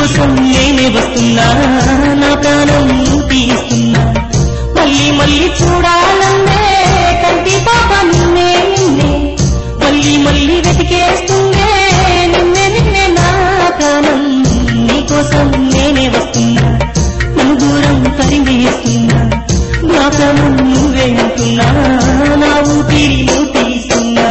నీకోసం నేనే వస్తున్నా నా ప్రాణం తీస్తున్నా మళ్ళీ మళ్ళీ చూడాలందే కంటి పాప నిన్నే నిన్నే మళ్ళీ మళ్ళీ వెతికేస్తుందే నిన్నే నిన్నే నా ప్రాణం నీకోసం నేనే వస్తున్నా నన్ను దూరం తరిమేస్తున్నా నా ప్రాణం నువ్వే అంటున్నా నా ఊపిరి నువ్వు తీస్తున్నా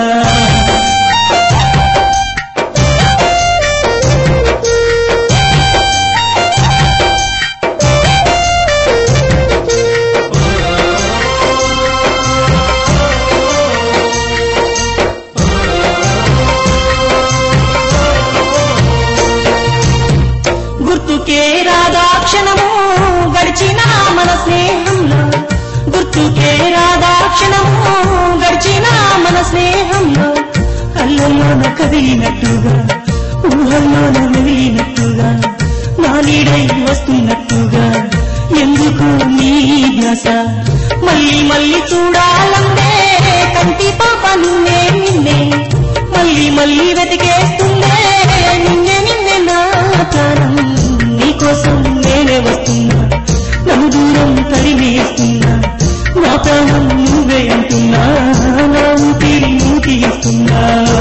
గుర్తుకే రాధాక్షణము గడిచిన మన స్నేహంలో గుర్తుకే రాధాక్షణము గడిచిన మన స్నేహంలో కళ్ళల్లోన కదిలినట్టుగా ఊహల్లోన మెదిలినట్టుగా నా నీడై వస్తున్నట్టుగా ఎందుకు నీ ధ్యాస మళ్ళీ మళ్ళీ చూడాలందే కంటి పాప నిన్నే నిన్నే మళ్ళీ మళ్ళీ వెతికేస్తుందే నిన్నే నిన్నే నా ప్రాణం నీకోసం నేనే వస్తున్నా నన్ను దూరం తరిమేస్తున్నా నా ప్రాణం నువ్వే అంటున్నా నా ఊపిరి నువ్వు తీస్తున్నా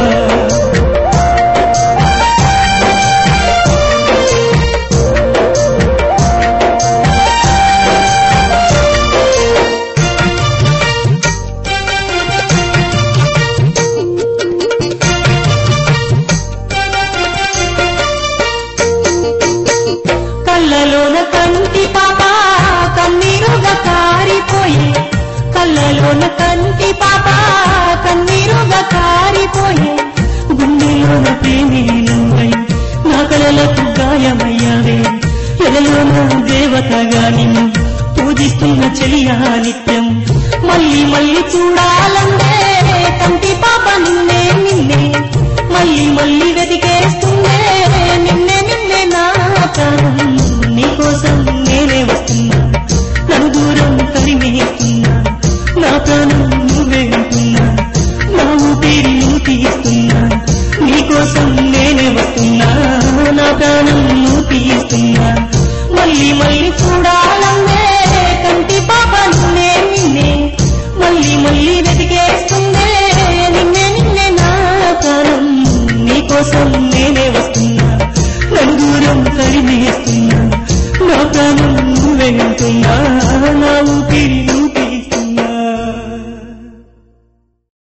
కళ్ళలోన కంటి పాప కన్నీరుగా కారిపోయే కళ్ళలోన కంటి పాప కన్నీరుగా కారిపోయే గుండెలోన ప్రేమిలుండై నా కళలకు గాయమయ్యావే ఎదలోన దేవతగా నిన్ను పూజిస్తున్న చెలియా నిత్యం మళ్ళీ మళ్ళీ చూడాలందే కంటి పాప నిన్నే నిన్నే మళ్ళీ మళ్ళీ వెతికేస్తుందే నిన్నే